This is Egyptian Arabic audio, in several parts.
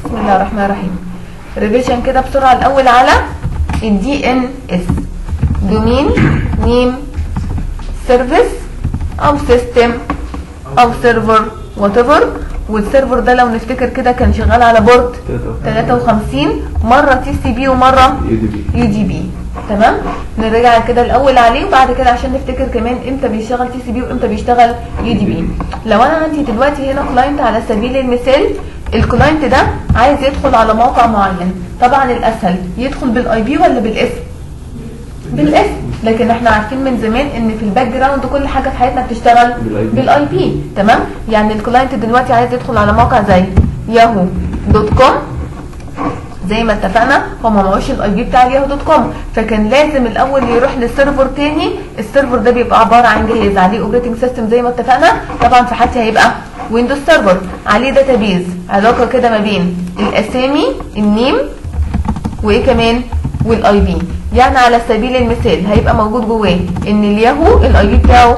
بسم الله الرحمن الرحيم ريفيجن كده بسرعه الاول على الدي ان اس دومين نيم سيرفيس او سيستم او سيرفر وات ايفر والسيرفر ده لو نفتكر كده كان شغال على بورد 53 مره تي سي بي ومره يو دي بي يو دي بي تمام نرجع كده الاول عليه وبعد كده عشان نفتكر كمان امتى بيشتغل تي سي بي وامتى بيشتغل يو دي بي لو انا عندي دلوقتي هنا كلاينت على سبيل المثال الكلاينت ده عايز يدخل على موقع معين طبعا الاسهل يدخل بالاي بي ولا بالاسم بالاسم لكن احنا عارفين من زمان ان في الباك جراوند كل حاجه في حياتنا بتشتغل بالIP. بالاي بي تمام يعني الكلاينت دلوقتي عايز يدخل على موقع زي ياهو دوت كوم زي ما اتفقنا هو ما معهوش الاي بي بتاع الياهو دوت كوم فكان لازم الاول يروح لسيرفر تاني السيرفر ده بيبقى عباره عن جهاز عليه اوبريتنج سيستم زي ما اتفقنا طبعا في حالتي هيبقى ويندوز سيرفر عليه داتابيز علاقه كده ما بين الاسامي النيم وايه كمان والاي بي يعني على سبيل المثال هيبقى موجود جواه ان الياهو الاي بي بتاعه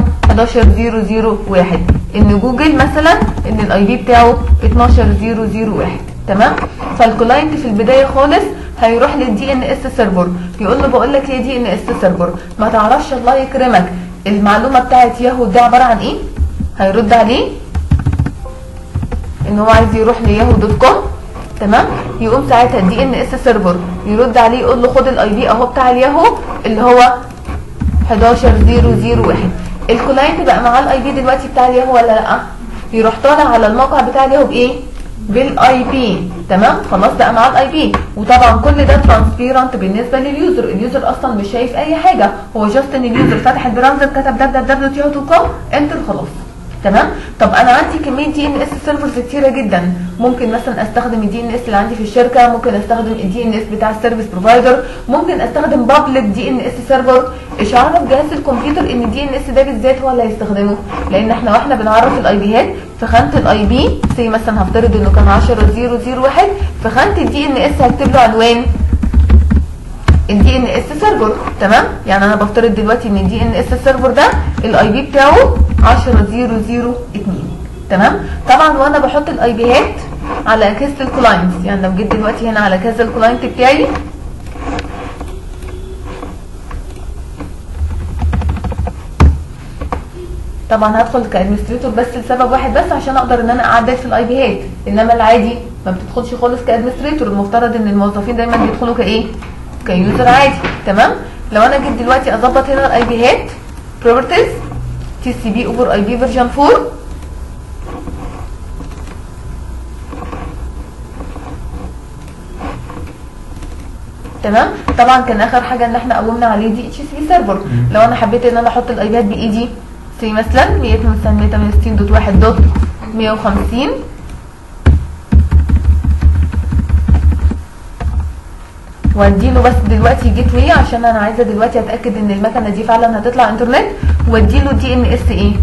11001 ان جوجل مثلا ان الاي بي بتاعه 12001 تمام فالكلاينت في البدايه خالص هيروح للدي ان اس سيرفر يقول له بقول لك ايه دي ان اس سيرفر ما تعرفش الله يكرمك المعلومه بتاعت ياهو دي عباره عن ايه هيرد عليه ان هو عايز يروح لياهو دوت كوم تمام يقوم ساعتها الدي ان اس سيرفر يرد عليه يقول له خد الاي بي اهو بتاع الياهو اللي هو 11001 الكلاينت بقى معاه الاي بي دلوقتي بتاع الياهو ولا لا يروح طالع على الموقع بتاع الياهو بايه بالاي بي تمام خلاص بقى معاه الاي بي وطبعا كل ده ترانسبيرنت بالنسبه لليوزر اليوزر اصلا مش شايف اي حاجه هو جاست ان اليوزر فتح البراوزر كتب www.yahoo.com انتر خلاص تمام طب انا عندي كميه دي ان اس سيرفرز كتيره جدا ممكن مثلا استخدم الدي ان اس اللي عندي في الشركه ممكن استخدم الدي ان اس بتاع السيرفيس بروفايدر ممكن استخدم بابليك دي ان اس سيرفر ايش عرف جهاز الكمبيوتر ان الدي ان اس ده بالذات هو اللي هيستخدمه لان احنا واحنا بنعرف الاي بيات في خانه الاي بي زي مثلا هفترض انه كان 10001 في خانه الدي ان اس هكتب له عنوان الدي ان اس سيرفر تمام يعني انا بفترض دلوقتي ان الدي ان اس سيرفر ده الاي بي بتاعه 10002 تمام طبعا وانا بحط الاي بيات على كاس الكلاينتس يعني لو جيت دلوقتي هنا على كاس الكلاينت بتاعي طبعا هدخل كادمنستريتور بس لسبب واحد بس عشان اقدر ان انا اعدل في الاي بيات انما العادي ما بتدخلش خالص كادمنستريتور المفترض ان الموظفين دايما بيدخلوا كايه كيوزر عادي تمام لو انا جيت دلوقتي اظبط هنا الاي بيات بروبرتيز تي سي بي اوفر اي بي فيرجن 4 تمام طبعا كان اخر حاجه ان احنا قومنا عليه دي اتش سي بي سيرفر لو انا حبيت ان انا احط الاي بيات بايدي زي مثلا 168.1 دوت 150 واديله بس دلوقتي جيت واي عشان انا عايزه دلوقتي اتاكد ان المكنه دي فعلا هتطلع انترنت واديله دي ان اس ايه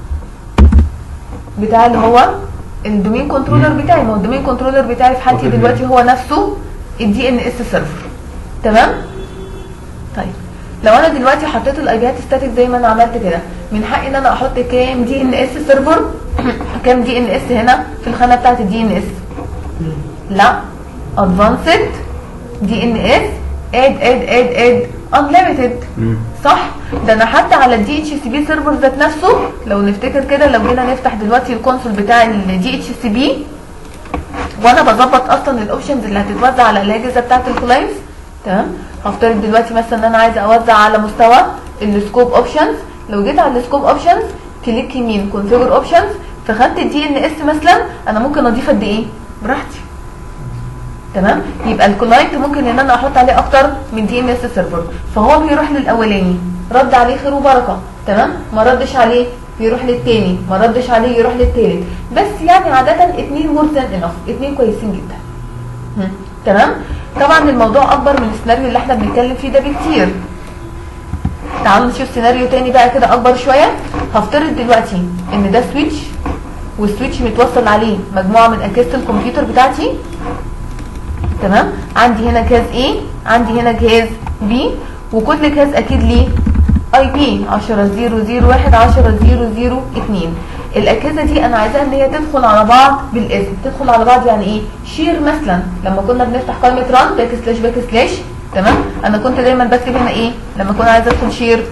بتاع اللي هو الدومين كنترولر بتاعي ما هو الدومين كنترولر بتاعي في حالتي أوكي. دلوقتي هو نفسه الدي ان اس سيرفر تمام طيب لو انا دلوقتي حطيت الاي بيات ستاتيك زي ما انا عملت كده من حقي ان انا احط كام دي ان اس سيرفر كام دي ان اس هنا في الخانه بتاعت الدي ان اس لا ادفانسد دي ان اس اد اد اد اد انليميتد صح ده انا حتى على الدي اتش سي بي سيرفر ذات نفسه لو نفتكر كده لو جينا نفتح دلوقتي الكونسول بتاع الدي اتش سي بي وانا بظبط اصلا الاوبشنز اللي هتتوزع على الاجهزه بتاعت الكلاينتس تمام هفترض دلوقتي مثلا ان انا عايزه اوزع على مستوى السكوب اوبشنز لو جيت على السكوب اوبشنز كليك يمين كونفيجر اوبشنز في خانه الدي ان اس مثلا انا ممكن اضيف قد ايه براحتي تمام يبقى الكلاينت ممكن ان انا احط عليه اكتر من دي ان اس سيرفر فهو بيروح للاولاني رد عليه خير وبركه تمام ما ردش عليه يروح للتاني ما ردش عليه يروح للتالت بس يعني عاده اتنين مور ذان انف اتنين كويسين جدا هم. تمام طبعا الموضوع اكبر من السيناريو اللي احنا بنتكلم فيه ده بكتير تعالوا نشوف سيناريو تاني بقى كده اكبر شويه هفترض دلوقتي ان ده سويتش والسويتش متوصل عليه مجموعه من اجهزه الكمبيوتر بتاعتي تمام عندي هنا جهاز A عندي هنا جهاز B وكل جهاز اكيد ليه اي بي 10001 10002 الاجهزه دي انا عايزاها ان هي تدخل على بعض بالاسم تدخل على بعض يعني ايه شير مثلا لما كنا بنفتح قائمه ران باك سلاش باك سلاش تمام انا كنت دايما بكتب هنا ايه لما اكون عايزه ادخل شير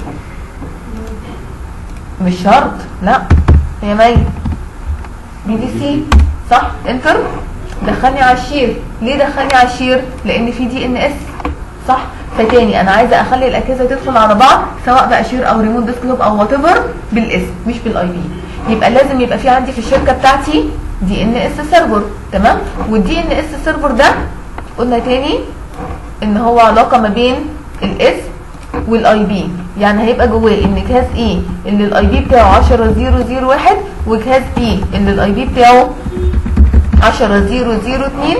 مش شرط لا هي مي بي بي سي صح انتر دخلني على الشير ليه دخلني على الشير لان في دي ان اس صح فتاني انا عايزه اخلي الاجهزه تدخل على بعض سواء بقى شير او ريموت ديسكتوب او وات ايفر بالاسم مش بالاي بي يبقى لازم يبقى في عندي في الشركه بتاعتي دي ان اس سيرفر تمام والدي ان اس سيرفر ده قلنا تاني ان هو علاقه ما بين الاسم والاي بي يعني هيبقى جواه ان جهاز ايه اللي الاي بي بتاعه 10001 وجهاز بي اللي الاي بي بتاعه 10002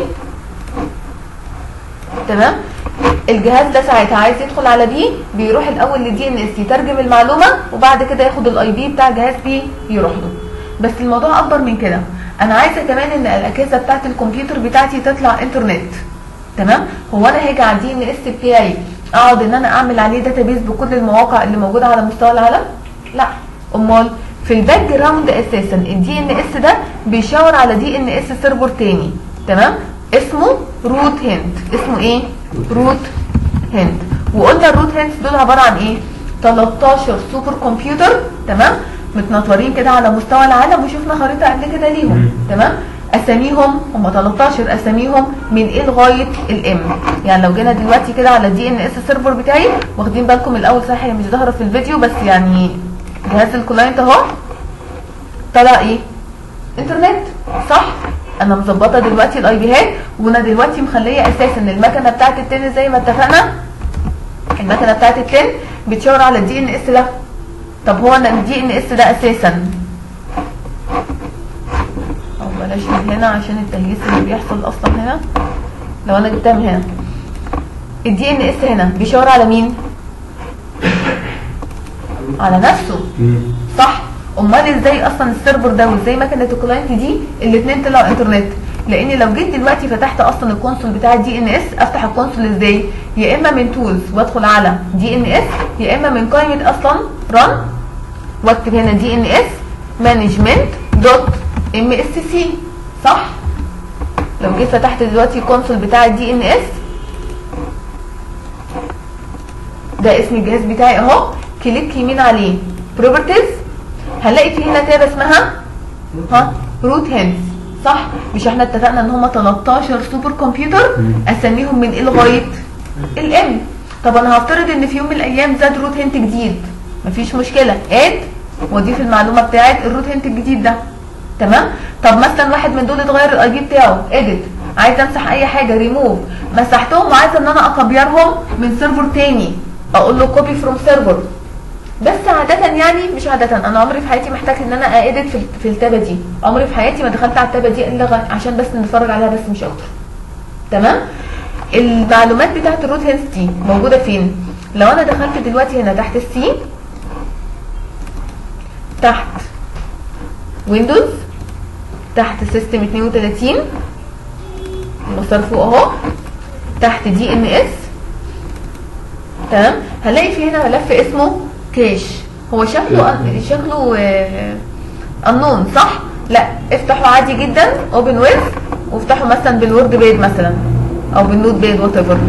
تمام الجهاز ده ساعتها عايز يدخل على بي بيروح الاول لدي ان اس يترجم المعلومه وبعد كده ياخد الاي بي بتاع جهاز بي يروح له بس الموضوع اكبر من كده انا عايزه كمان ان الاجهزه بتاعت الكمبيوتر بتاعتي تطلع انترنت تمام هو انا هاجي على الدي ان اس بتاعي اقعد ان انا اعمل عليه داتابيز بكل المواقع اللي موجوده على مستوى العالم لا امال في الباك جراوند اساسا الدي ان اس ده بيشاور على دي ان اس سيرفر تاني تمام اسمه روت هند اسمه ايه روت هند وقلنا الروت هند دول عباره عن ايه 13 سوبر كمبيوتر تمام متنطورين كده على مستوى العالم وشفنا خريطه قبل كده ليهم تمام اساميهم هم 13 اساميهم من ايه لغايه الام يعني لو جينا دلوقتي كده على الدي ان اس سيرفر بتاعي واخدين بالكم الاول صح هي مش ظاهره في الفيديو بس يعني جهاز الكلاينت اهو طلع ايه انترنت صح انا مظبطه دلوقتي الاي بيهات وانا دلوقتي مخليه اساسا المكنه بتاعت التن زي ما اتفقنا المكنه بتاعت التن بتشاور على الدي ان اس ده طب هو انا الدي ان اس ده اساسا او بلاش من هنا عشان التهييس اللي بيحصل اصلا هنا لو انا جبتها من هنا الدي ان اس هنا بيشاور على مين على نفسه صح امال ازاي اصلا السيرفر ده وازاي مكنه الكلاينت دي الاثنين طلعوا انترنت لان لو جيت دلوقتي فتحت اصلا الكونسول بتاع الدي ان اس افتح الكونسول ازاي يا اما من تولز وادخل على دي ان اس يا اما من قائمه اصلا ران واكتب هنا دي ان اس مانجمنت دوت ام اس سي صح لو جيت فتحت دلوقتي الكونسول بتاع الدي ان اس ده اسم الجهاز بتاعي اهو كليك يمين عليه بروبرتيز هنلاقي في هنا تابه اسمها ها روت هينز صح مش احنا اتفقنا ان هم 13 سوبر كمبيوتر اسميهم من ايه لغايه الام طب انا هفترض ان في يوم من الايام زاد روت هنت جديد مفيش مشكله اد واضيف المعلومه بتاعت الروت هنت الجديد ده تمام طب مثلا واحد من دول اتغير الاي بي بتاعه اديت عايز امسح اي حاجه ريموف مسحتهم وعايزه ان انا اكبيرهم من سيرفر تاني اقول له كوبي فروم سيرفر بس عادة يعني مش عادة انا عمري في حياتي محتاج ان انا ايديت في, في التابة دي عمري في حياتي ما دخلت على التابة دي الا غ- عشان بس نتفرج عليها بس مش اكتر تمام المعلومات بتاعت الروت هيلز دي موجودة فين لو انا دخلت دلوقتي هنا تحت السي تحت ويندوز تحت سيستم 32 المسار فوق اهو تحت دي ان اس تمام هنلاقي في هنا ملف اسمه كاش هو شكله شكله انون صح لا افتحه عادي جدا اوبن ويز وافتحه مثلا بالوورد بيد مثلا او بالنوت بيد وات ايفر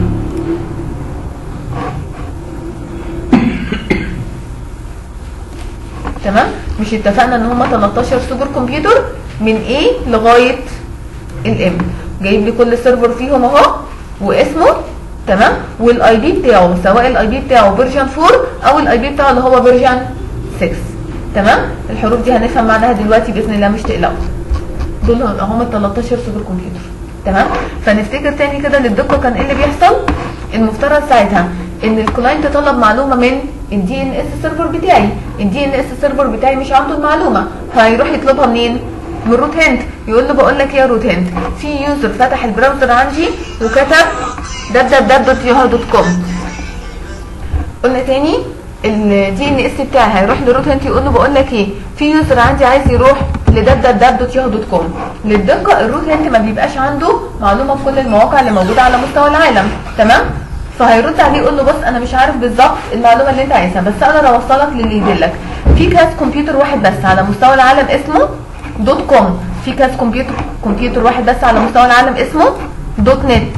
تمام مش اتفقنا ان هم 13 سوبر كمبيوتر من A لغايه الام جايب لي كل سيرفر فيهم اهو واسمه تمام والاي بي بتاعه سواء الاي بي بتاعه فيرجن 4 او الاي بي بتاعه اللي هو فيرجن 6 تمام الحروف دي هنفهم معناها دلوقتي باذن الله مش تقلقوا دول هم ال 13 سوبر كمبيوتر تمام فنفتكر تاني كده للدقه كان ايه اللي بيحصل المفترض ساعتها ان الكلاينت طلب معلومه من الدي ان اس سيرفر بتاعي الدي ان اس سيرفر بتاعي مش عنده المعلومه هيروح يطلبها منين من روت هند يقول له بقول لك يا روت هند في يوزر فتح البراوزر عندي وكتب www.yahoo.com قلنا تاني الدي ان اس بتاعي هيروح لروت هند يقول له بقول لك ايه في يوزر عندي عايز يروح ل www.yahoo.com للدقه الروت هند ما بيبقاش عنده معلومه في كل المواقع اللي موجوده على مستوى العالم تمام فهيرد عليه يقول له بص انا مش عارف بالظبط المعلومه اللي انت عايزها بس اقدر اوصلك للي يدلك في كاس كمبيوتر واحد بس على مستوى العالم اسمه دوت كوم في كاس كمبيوتر كمبيوتر واحد بس على مستوى العالم اسمه دوت نت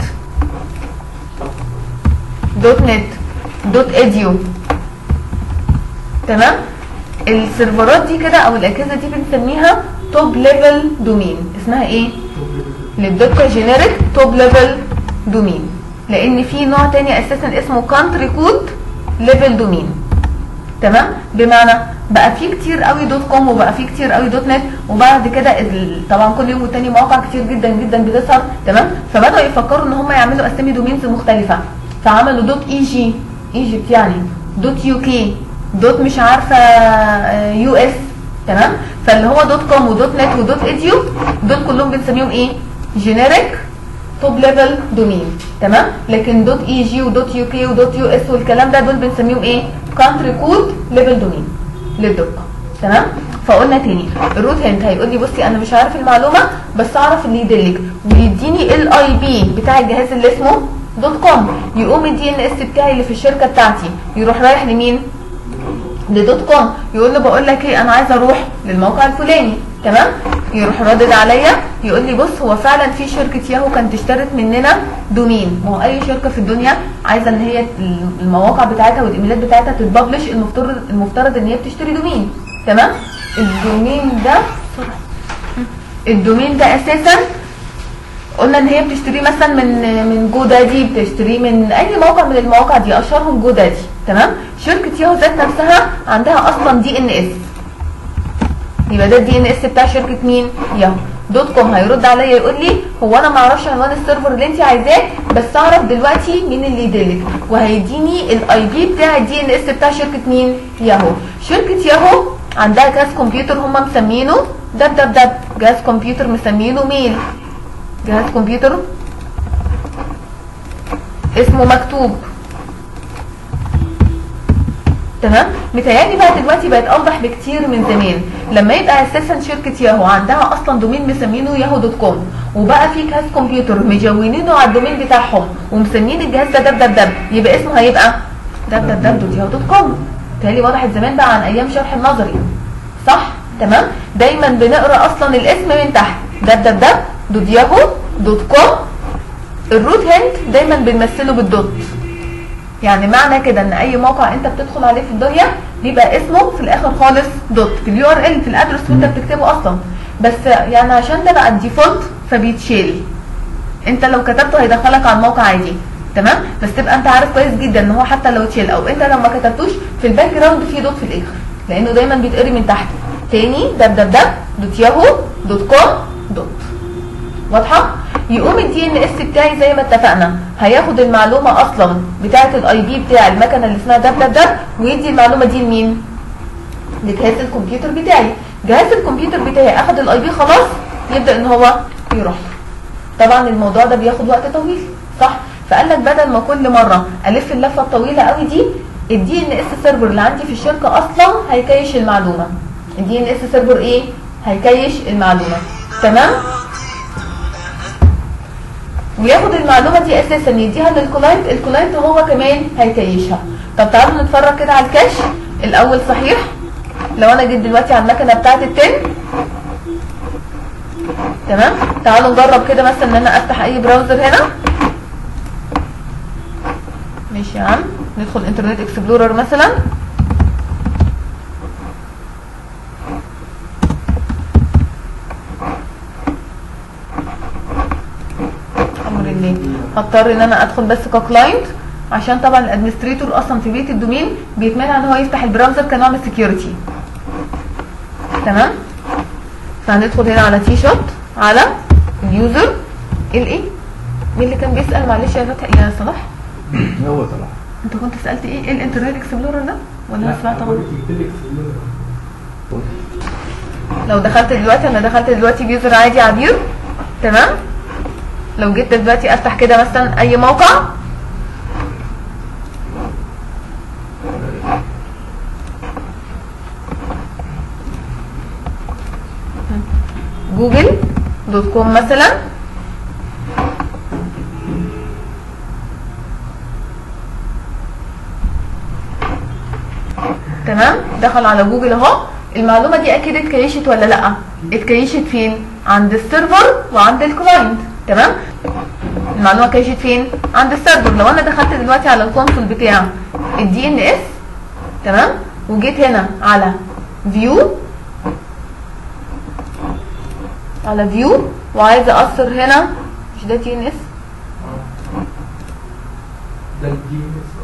دوت نت دوت اديو تمام السيرفرات دي كده او الاجهزه دي بنسميها توب ليفل دومين اسمها ايه للدقه جينيريك توب ليفل دومين لان في نوع تاني اساسا اسمه كانتري كود ليفل دومين تمام بمعنى بقى في كتير قوي دوت كوم وبقى في كتير قوي دوت نت وبعد كده ال- طبعا كل يوم والتاني مواقع كتير جدا جدا بتظهر تمام فبداوا يفكروا ان هم يعملوا اسامي دومينز مختلفه فعملوا دوت اي جي ايجيبت يعني دوت يو كي دوت مش عارفه يو اس تمام فاللي هو دوت كوم ودوت نت ودوت اديو دول كلهم بنسميهم ايه جينيريك توب ليفل دومين تمام لكن دوت اي جي ودوت يو كي ودوت يو اس والكلام ده دول بنسميهم ايه كانتري كود ليفل دومين للدقه تمام فقلنا تاني الروت هند هيقول لي بصي انا مش عارف المعلومه بس اعرف اللي يدلك ويديني الاي بي بتاع الجهاز اللي اسمه دوت كوم يقوم الدي ان اس بتاعي اللي في الشركه بتاعتي يروح رايح لمين لدوت كوم يقول له بقول لك ايه انا عايز اروح للموقع الفلاني تمام يروح ردد عليا يقول لي بص هو فعلا في شركه ياهو كانت اشترت مننا دومين ما هو اي شركه في الدنيا عايزه ان هي المواقع بتاعتها والايميلات بتاعتها تتبلش المفترض المفترض ان هي بتشتري دومين تمام الدومين ده الدومين ده اساسا قلنا ان هي بتشتريه مثلا من من جو دادي بتشتريه من اي موقع من المواقع دي اشهرهم جو دادي تمام شركه ياهو ذات نفسها عندها اصلا دي ان اس يبقى ده الدي ان اس بتاع شركه مين ياهو دوت كوم هيرد عليا يقول لي هو انا ما اعرفش عنوان السيرفر اللي انت عايزاه بس اعرف دلوقتي مين اللي يدلك وهيديني الاي بي بتاع الدي ان اس بتاع شركه مين ياهو شركه ياهو عندها جهاز كمبيوتر هم مسمينه دب دب دب جهاز كمبيوتر مسمينه ميل جهاز كمبيوتر اسمه مكتوب تمام متهيألي بقى دلوقتي بقت اوضح بكتير من زمان لما يبقى اساسا شركه ياهو عندها اصلا دومين مسمينه ياهو دوت كوم وبقى في جهاز كمبيوتر مجونينه على الدومين بتاعهم ومسمين الجهاز ده دب دب دب يبقى اسمه هيبقى دب دب دب دوت ياهو دوت كوم متهيألي وضحت زمان بقى عن ايام شرح النظري صح تمام دايما بنقرا اصلا الاسم من تحت دب دب دب دوت ياهو دوت كوم الروت هند دايما بنمثله بالدوت يعني معنى كده ان اي موقع انت بتدخل عليه في الدنيا بيبقى اسمه في الاخر خالص دوت في اليو ار ال في الادرس وانت بتكتبه اصلا بس يعني عشان ده بقى الديفولت فبيتشيل انت لو كتبته هيدخلك على الموقع عادي تمام بس تبقى انت عارف كويس جدا ان هو حتى لو اتشيل او انت لو ما كتبتوش في الباك جراوند في دوت في الاخر لانه دايما بيتقري من تحت تاني دب دب دب دوت ياهو دوت كوم دوت واضحه يقوم الدي ان اس بتاعي زي ما اتفقنا هياخد المعلومه اصلا بتاعه الاي بي بتاع المكنه اللي اسمها دب دب دب ويدي المعلومه دي لمين لجهاز الكمبيوتر بتاعي جهاز الكمبيوتر بتاعي اخد الاي بي خلاص يبدا ان هو يروح طبعا الموضوع ده بياخد وقت طويل صح فقال لك بدل ما كل مره الف اللفه الطويله قوي دي الدي ان اس سيرفر اللي عندي في الشركه اصلا هيكيش المعلومه الدي ان اس سيرفر ايه هيكيش المعلومه تمام وياخد المعلومه دي اساسا يديها للكلاينت الكلاينت هو كمان هيكيشها طب تعالوا نتفرج كده على الكاش الاول صحيح لو انا جيت دلوقتي على المكنه بتاعه التن تمام تعالوا نجرب كده مثلا ان انا افتح اي براوزر هنا ماشي يا عم ندخل انترنت اكسبلورر مثلا امر الله هضطر ان انا ادخل بس ككلاينت عشان طبعا الادمنستريتور اصلا في بيت الدومين بيتمنع ان هو يفتح البراوزر كنوع من السكيورتي تمام فهندخل هنا على تي شوت على اليوزر الايه مين اللي كان بيسال معلش يا فتحي يا صلاح هو طلع انت كنت سالت ايه ايه الانترنت اكسبلورر ده ولا انا سمعت غلط لو دخلت دلوقتي انا دخلت دلوقتي بيوزر عادي عبير تمام لو جيت دلوقتي افتح كده مثلا اي موقع جوجل دوت كوم مثلا تمام دخل على جوجل اهو المعلومه دي اكيد اتكيشت ولا لا اتكيشت فين عند السيرفر وعند الكلاينت تمام المعلومه كيشت فين عند السيرفر لو انا دخلت دلوقتي على الكونسول بتاع الدي ان اس تمام وجيت هنا على فيو على فيو وعايزه اقصر هنا مش ده تي ان اس ده الدي اس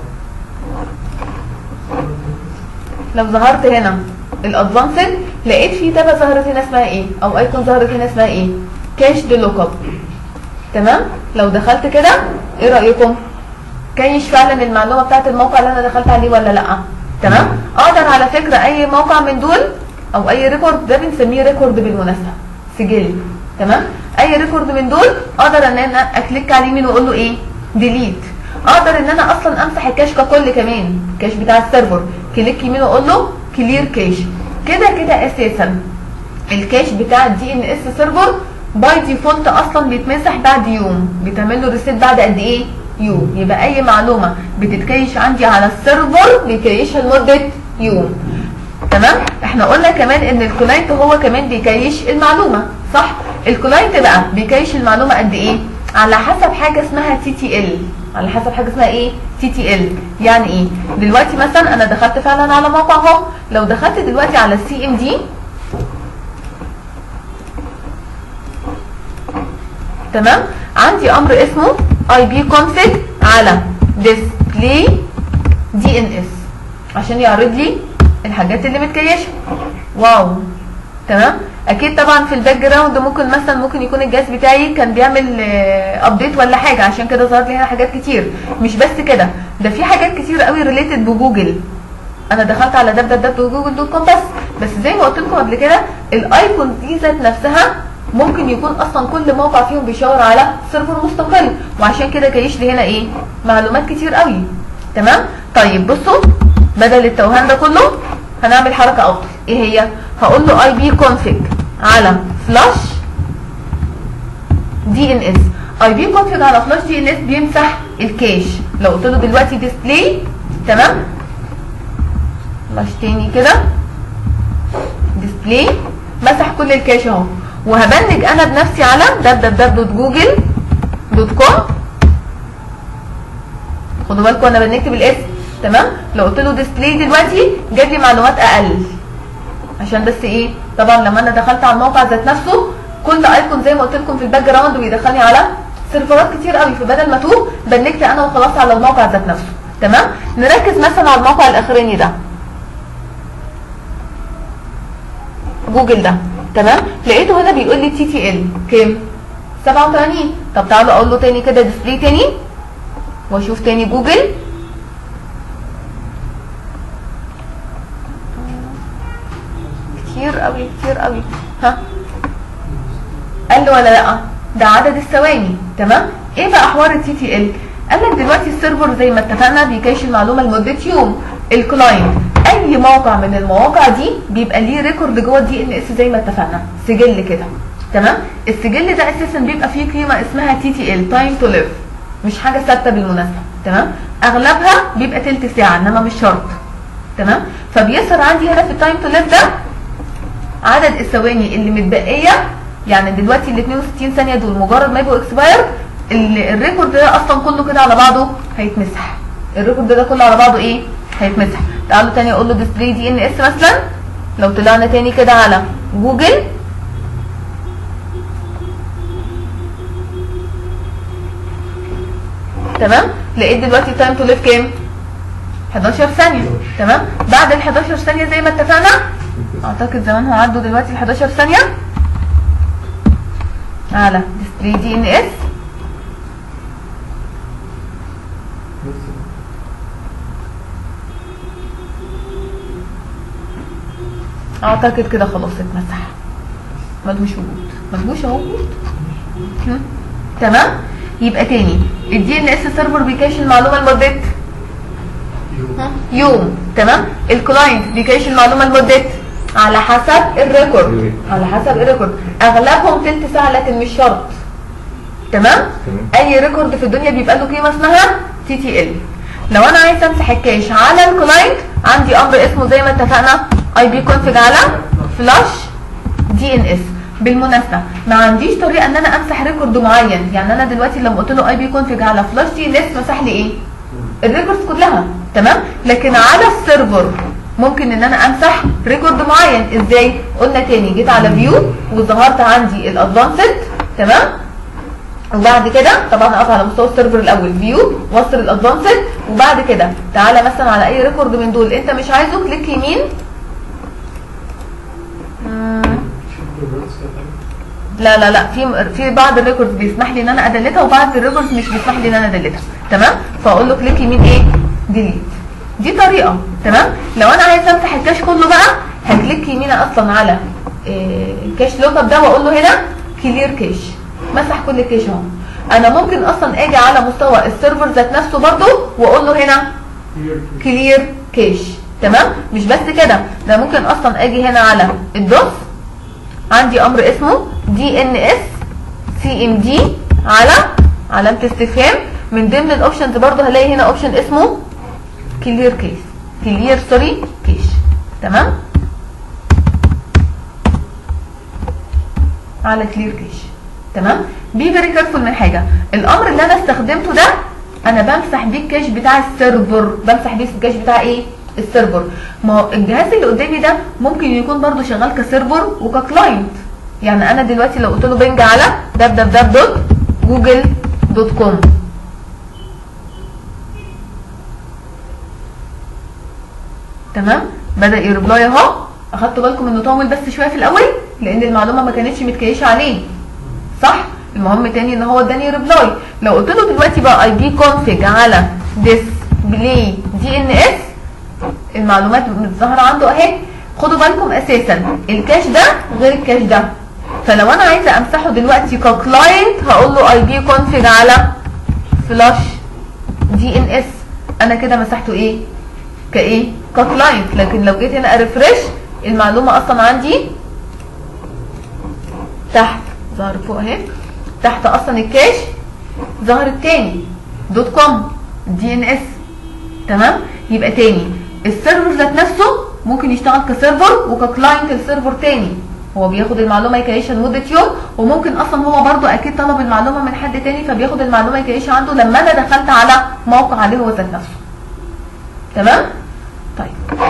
لو ظهرت هنا الادفانسد لقيت في تابه ظهرت هنا اسمها ايه او ايكون ظهرت هنا اسمها ايه كاش دي لوك اب تمام لو دخلت كده ايه رايكم كيش فعلا المعلومه بتاعت الموقع اللي انا دخلت عليه ولا لا تمام اقدر على فكره اي موقع من دول او اي ريكورد ده بنسميه ريكورد بالمناسبه سجل تمام اي ريكورد من دول اقدر ان انا اكليك على اليمين واقول له ايه ديليت اقدر ان انا اصلا امسح الكاش ككل كمان الكاش بتاع السيرفر كليك يمين واقول له كلير كاش كده كده اساسا الكاش بتاع الدي ان اس سيرفر باي ديفولت اصلا بيتمسح بعد يوم بيتعمل له ريسيت بعد قد ايه يوم يبقى اي معلومه بتتكيش عندي على السيرفر بيكيشها لمده يوم تمام احنا قلنا كمان ان الكلاينت هو كمان بيكيش المعلومه صح الكلاينت بقى بيكيش المعلومه قد ايه على حسب حاجه اسمها تي تي ال على حسب حاجه اسمها ايه تي تي ال يعني ايه دلوقتي مثلا انا دخلت فعلا على موقع اهو لو دخلت دلوقتي على السي ام دي تمام عندي امر اسمه اي بي config على display دي ان اس عشان يعرض لي الحاجات اللي متكيشه واو تمام اكيد طبعا في الباك جراوند ممكن مثلا ممكن يكون الجهاز بتاعي كان بيعمل ابديت ولا حاجه عشان كده ظهر لي هنا حاجات كتير مش بس كده ده في حاجات كتير قوي ريليتد بجوجل انا دخلت على www.google.com بس بس زي ما قلت لكم قبل كده الايكون دي ذات نفسها ممكن يكون اصلا كل موقع فيهم بيشاور على سيرفر مستقل وعشان كده جايش لي هنا ايه معلومات كتير قوي تمام طيب بصوا بدل التوهان ده كله هنعمل حركه افضل ايه هي هقول له اي بي config على فلاش دي ان اس اي بي config على فلاش دي ان اس بيمسح الكاش لو قلت له دلوقتي ديسبلاي تمام فلاش تاني كده ديسبلاي مسح كل الكاش اهو وهبنج انا بنفسي على www.google.com خدوا بالكم انا بنكت بالاسم تمام لو قلت له ديسبلاي دلوقتي جاب لي معلومات اقل عشان بس ايه طبعا لما انا دخلت على الموقع ذات نفسه كل ايكون زي ما قلت لكم في الباك جراوند بيدخلني على سيرفرات كتير قوي فبدل ما توه بنكت انا وخلاص على الموقع ذات نفسه تمام نركز مثلا على الموقع الاخراني ده جوجل ده تمام لقيته هنا بيقول لي تي تي ال كام 87 طب تعالوا اقول له تاني كده ديسبلاي تاني واشوف تاني جوجل كتير قوي كتير قوي ها قال له ولا لا ده عدد الثواني تمام ايه بقى حوار التي تي ال قال لك دلوقتي السيرفر زي ما اتفقنا بيكيش المعلومه لمده يوم الكلاينت اي موقع من المواقع دي بيبقى ليه ريكورد جوه الدي ان اس زي ما اتفقنا سجل كده تمام السجل ده اساسا بيبقى فيه قيمه اسمها تي تي ال تايم تو ليف مش حاجه ثابته بالمناسبه تمام اغلبها بيبقى تلت ساعه انما مش شرط تمام فبيظهر عندي هنا في التايم تو ليف ده عدد الثواني اللي متبقيه يعني دلوقتي ال 62 ثانيه دول مجرد ما يبقوا اكسباير الريكورد ده اصلا كله كده على بعضه هيتمسح الريكورد ده كله على بعضه ايه هيتمسح تعالوا تاني اقول له ديسبلاي دي ان اس مثلا لو طلعنا تاني كده على جوجل تمام لقيت دلوقتي تايم تو ليف كام 11 ثانيه تمام بعد ال 11 ثانيه زي ما اتفقنا اعتقد زمانهم عدوا دلوقتي ال 11 ثانيه على ديسبلاي دي ان اس اعتقد كده خلاص اتمسح ملهوش وجود ملهوش اهو وجود هم؟ تمام يبقى تاني الدي ان اس سيرفر بيكاش المعلومه لمده ها؟ يوم تمام الكلاينت بيكاش المعلومه لمده على حسب الريكورد على حسب الريكورد اغلبهم تلت ساعه لكن مش شرط تمام تمام. اي ريكورد في الدنيا بيبقى له قيمه اسمها تي تي ال لو انا عايز امسح الكاش على الكلاينت عندي امر اسمه زي ما اتفقنا اي بي كونفج على فلاش دي ان اس بالمناسبه ما عنديش طريقه ان انا امسح ريكورد معين يعني انا دلوقتي لما قلت له اي بي كونفج على فلاش دي ان اس مسح لي ايه الريكوردز كلها تمام لكن على السيرفر ممكن ان انا امسح ريكورد معين ازاي قلنا تاني جيت على فيو وظهرت عندي الادفانسد تمام وبعد كده طبعا اقف على مستوى السيرفر الاول فيو وصل الادفانسد وبعد كده تعالى مثلا على اي ريكورد من دول انت مش عايزه كليك يمين مم. لا لا لا في في بعض الريكوردز بيسمح لي ان انا ادلتها وبعض الريكوردز مش بيسمح لي ان انا ادلتها تمام فاقول له كليك يمين ايه ديليت دي طريقه تمام لو انا عايز امسح الكاش كله بقى هكليك يمين اصلا على إيه الكاش لوك اب ده واقول له هنا كلير كاش مسح كل الكاش اهو انا ممكن اصلا اجي على مستوى السيرفر ذات نفسه برضو واقول له هنا كلير كاش تمام مش بس كده ده ممكن اصلا اجي هنا على الدوس عندي امر اسمه دي ان اس سي ام دي على علامه استفهام من ضمن الاوبشنز برضو هلاقي هنا اوبشن اسمه كلير كيس كلير سوري كيش تمام على كلير كيش تمام بي فيري كيرفول من حاجه الامر اللي انا استخدمته ده انا بمسح بيه الكاش بتاع السيرفر بمسح بيه الكاش بتاع ايه السيرفر ما هو الجهاز اللي قدامي ده ممكن يكون برضو شغال كسيرفر وككلاينت يعني انا دلوقتي لو قلت له بنج على www.google.com تمام بدا يربلاي اهو اخدتوا بالكم انه طول بس شويه في الاول لان المعلومه ما كانتش متكيشه عليه صح المهم تاني ان هو اداني ريبلاي لو قلت له دلوقتي بقى اي بي كونفج على ديسبلاي دي ان اس المعلومات متظاهره عنده اهي خدوا بالكم اساسا الكاش ده غير الكاش ده فلو انا عايزه امسحه دلوقتي ككلاينت هقول له اي بي كونفج على فلاش دي ان اس انا كده مسحته ايه كايه ككلاينت لكن لو جيت هنا ارفرش المعلومه اصلا عندي تحت ظهر فوق اهي تحت اصلا الكاش ظهر التاني دوت كوم دي ان اس تمام يبقى تاني السيرفر ذات نفسه ممكن يشتغل كسيرفر وككلاينت السيرفر تاني هو بياخد المعلومه يكيشها لمده يوم وممكن اصلا هو برضو اكيد طلب المعلومه من حد تاني فبياخد المعلومه يكيشها عنده لما انا دخلت على موقع عليه هو ذات نفسه تمام طيب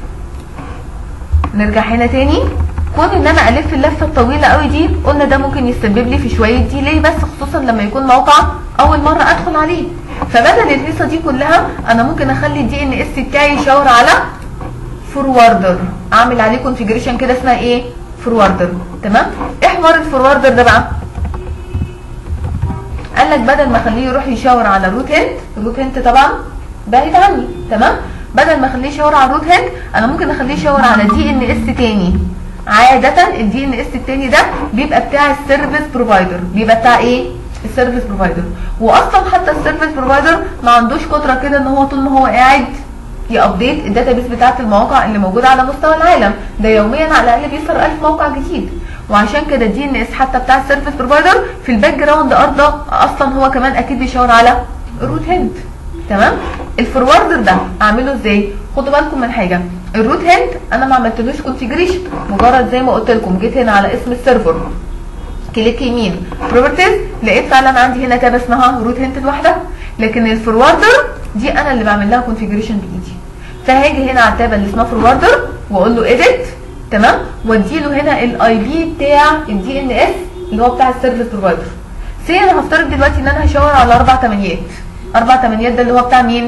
نرجع هنا تاني كون ان انا الف اللفه الطويله قوي دي قلنا ده ممكن يسبب لي في شويه ديلي بس خصوصا لما يكون موقع اول مره ادخل عليه فبدل الهيصه دي كلها انا ممكن اخلي الدي ان اس بتاعي يشاور على فوروردر اعمل عليه كونفيجريشن كده اسمها ايه فوروردر تمام ايه حوار الفوروردر ده بقى قال لك بدل ما اخليه يروح يشاور على الروت هنت الروت هنت طبعا بعيد عني تمام بدل ما اخليه يشاور على الروت هنت انا ممكن اخليه يشاور على دي ان اس تاني عادة الدي ان اس التاني ده بيبقى بتاع السيرفيس بروفايدر بيبقى بتاع ايه السيرفيس بروفايدر واصلا حتى السيرفيس بروفايدر ما عندوش قدره كده ان هو طول ما هو قاعد يابديت الداتابيس بتاعت المواقع اللي موجوده على مستوى العالم ده يوميا على الاقل بيظهر 1000 موقع جديد وعشان كده الدي ان اس حتى بتاع السيرفيس بروفايدر في الباك جراوند ارضه اصلا هو كمان اكيد بيشاور على الروت هند تمام الفوروردر ده اعمله ازاي خدوا بالكم من حاجه الروت هند انا ما عملتلوش كونفيجريشن مجرد زي ما قلت لكم جيت هنا على اسم السيرفر كليك يمين بروبرتيز لقيت فعلا عندي هنا تاب اسمها روت هنت لوحدها لكن الفوروردر دي انا اللي بعمل لها كونفيجريشن بايدي فهاجي هنا على التاب اللي اسمها فوروردر واقول له اديت تمام وادي له هنا الاي بي بتاع الدي ان اس اللي هو بتاع السيرفيس بروفايدر سي انا هفترض دلوقتي ان انا هشاور على اربع تمانيات اربع تمانيات ده اللي هو بتاع مين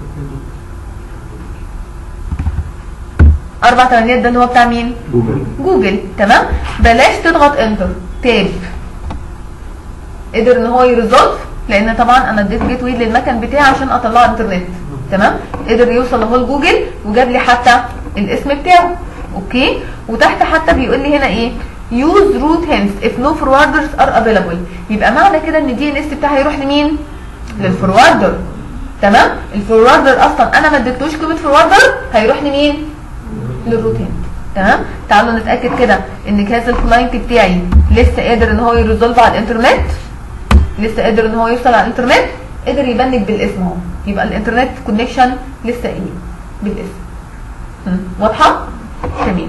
اربع تمانيات ده اللي هو بتاع مين جوجل جوجل تمام بلاش تضغط انتر تاب قدر ان هو يريزولف لان طبعا انا اديت جيت واي للمكن بتاعي عشان اطلعه انترنت تمام قدر يوصل اهو لجوجل وجاب لي حتى الاسم بتاعه اوكي وتحت حتى بيقول لي هنا ايه use root hence if no forwarders are available يبقى معنى كده ان الدي ان اس بتاعي هيروح لمين للفوروردر تمام الفوروردر اصلا انا ما اديتلوش قيمه فوروردر هيروح لمين للروت هند تمام تعالوا نتاكد كده ان جهاز الكلاينت بتاعي لسه قادر ان هو يريزولف على الانترنت لسه قادر ان هو يوصل على الانترنت قدر يبنج بالاسم اهو يبقى الانترنت كونكشن لسه ايه بالاسم مم. واضحه تمام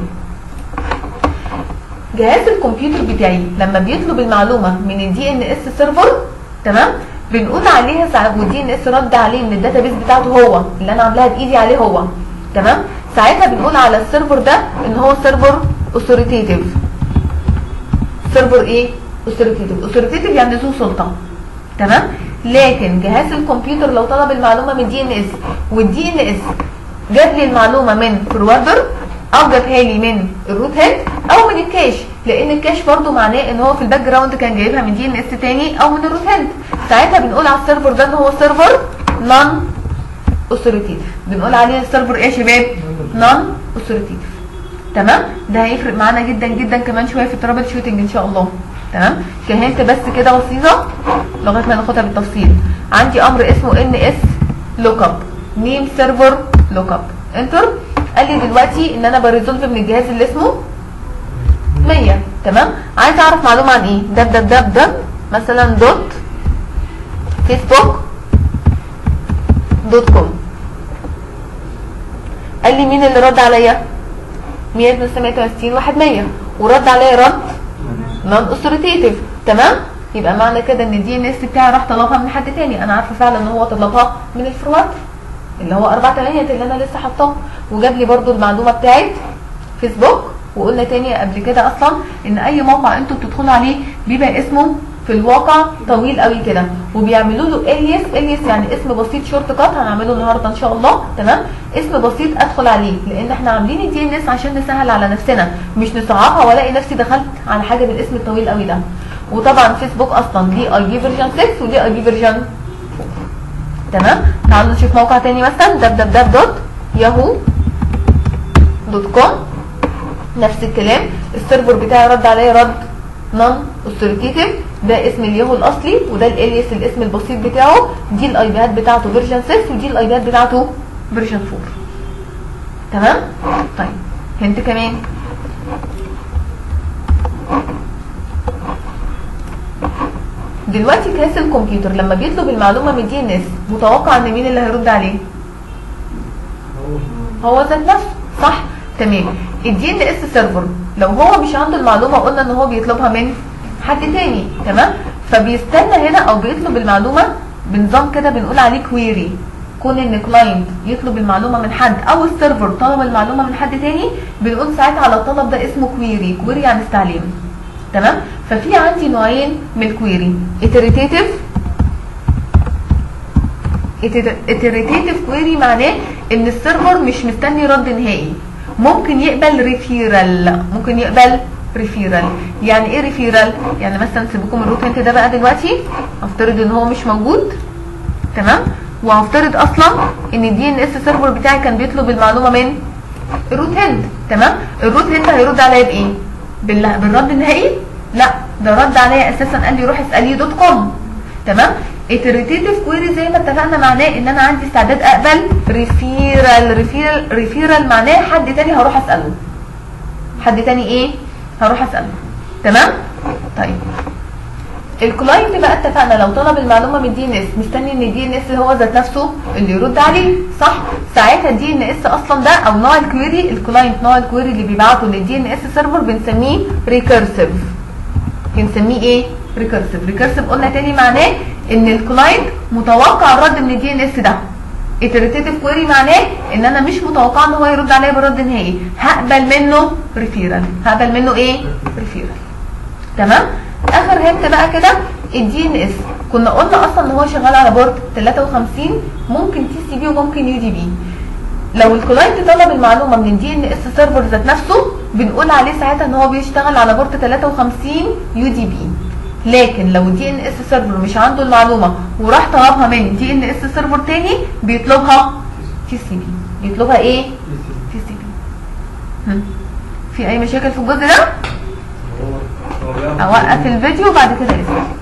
جهاز الكمبيوتر بتاعي لما بيطلب المعلومه من الدي ان اس سيرفر تمام بنقول عليها ساعات والدي ان اس رد عليه ان الداتابيس بتاعته هو اللي انا عاملاها بايدي عليه هو تمام ساعتها بنقول على السيرفر ده ان هو سيرفر اوثوريتيف سيرفر ايه اوثوريتيف اوثوريتيف يعني ذو سلطه تمام لكن جهاز الكمبيوتر لو طلب المعلومه من دي ان اس والدي ان اس جاب لي المعلومه من فوروردر او جابها لي من الروت هيد او من الكاش لان الكاش برضو معناه ان هو في الباك جراوند كان جايبها من دي ان اس تاني او من الروت هيد ساعتها بنقول على السيرفر ده ان هو سيرفر نون اوثوريتيف بنقول عليه السيرفر ايه يا شباب نون اوثوريتيف تمام ده هيفرق معانا جدا جدا كمان شويه في الترابل شوتنج ان شاء الله تمام كهنت بس كده بسيطه لغايه ما ناخدها بالتفصيل عندي امر اسمه ان اس لوك اب نيم سيرفر لوك اب انتر قال لي دلوقتي ان انا بريزولف من الجهاز اللي اسمه 100 تمام عايز اعرف معلومه عن ايه دب دب دب دب مثلا دوت فيسبوك دوت كوم قال لي مين اللي رد عليا 100 من 168 واحد 100 ورد عليا رد نون اوثوريتيف تمام يبقى معنى كده ان الدي ان اس بتاعي راح طلبها من حد تاني انا عارفه فعلا ان هو طلبها من الفروات اللي هو 4 8 اللي انا لسه حاطاه وجاب لي برده المعلومه بتاعت فيسبوك وقلنا تاني قبل كده اصلا ان اي موقع انتوا بتدخلوا عليه بيبقى اسمه في الواقع طويل قوي كده وبيعملوا له اليس اليس يعني اسم بسيط شورت كات هنعمله النهارده ان شاء الله تمام اسم بسيط ادخل عليه لان احنا عاملين الدي ان اس عشان نسهل على نفسنا مش نصعبها والاقي نفسي دخلت على حاجه بالاسم الطويل قوي ده وطبعا فيسبوك اصلا ليه اي بي فيرجن 6 وليه اي بي فيرجن تمام تعالوا نشوف موقع تاني مثلا www دوت ياهو دوت كوم نفس الكلام السيرفر بتاعي رد عليا رد نون اوثوريتيف ده اسم الياهو الاصلي وده الاليس الاسم البسيط بتاعه دي الاي بيات بتاعته فيرجن 6 ودي الاي بيات بتاعته فيرجن 4 تمام طيب هنت كمان دلوقتي كاس الكمبيوتر لما بيطلب المعلومه من دي ان اس متوقع ان مين اللي هيرد عليه هو ذات نفسه صح تمام الدي ان اس سيرفر لو هو مش عنده المعلومه قلنا ان هو بيطلبها من حد تاني تمام فبيستنى هنا او بيطلب المعلومه بنظام كده بنقول عليه كويري كون ان كلاينت يطلب المعلومه من حد او السيرفر طلب المعلومه من حد تاني بنقول ساعتها على الطلب ده اسمه كويري كويري يعني استعلام تمام ففي عندي نوعين من الكويري اتريتيف اتريتيف كويري معناه ان السيرفر مش مستني رد نهائي ممكن يقبل ريفيرال ممكن يقبل ريفيرال يعني ايه ريفيرال يعني مثلا سيبكم الروت انت ده بقى دلوقتي افترض ان هو مش موجود تمام وهفترض اصلا ان الدي ان اس سيرفر بتاعي كان بيطلب المعلومه من الروت هند تمام الروت هند هيرد عليا بايه بال- بالرد النهائي لا ده رد عليا اساسا قال لي روح اسالي دوت كوم تمام اتريتيف كويري زي ما اتفقنا معناه ان انا عندي استعداد اقبل ريفيرال ريفيرال ريفيرال معناه حد تاني هروح اساله حد تاني ايه هروح اساله تمام طيب الكلاينت بقى اتفقنا لو طلب المعلومه من دي ان اس مستني ان الدي ان اس هو ذات نفسه اللي يرد عليه صح ساعتها الدي ان اس اصلا ده او نوع الكويري الكلاينت نوع الكويري اللي بيبعته للدي ان اس سيرفر بنسميه ريكيرسيف بنسميه ايه ريكيرسيف ريكيرسيف قلنا تاني معناه ان الكلاينت متوقع الرد من الدي ان اس ده اتريتيف كويري معناه ان انا مش متوقع ان هو يرد عليا برد نهائي هقبل منه ريفيرال هقبل منه ايه ريفيرال تمام اخر هنت بقى كده الدي ان اس كنا قلنا اصلا ان هو شغال على بورد 53 ممكن تي سي بي وممكن يو دي بي لو الكلاينت طلب المعلومه من الدي ان اس سيرفر ذات نفسه بنقول عليه ساعتها ان هو بيشتغل على بورد 53 يو دي بي لكن لو الدي ان اس سيرفر مش عنده المعلومه وراح طلبها من دي ان اس سيرفر تاني بيطلبها تي سي بي بيطلبها ايه تي سي بي في اي مشاكل في الجزء ده هو هو بيعمل- اوقف الفيديو وبعد كده اسال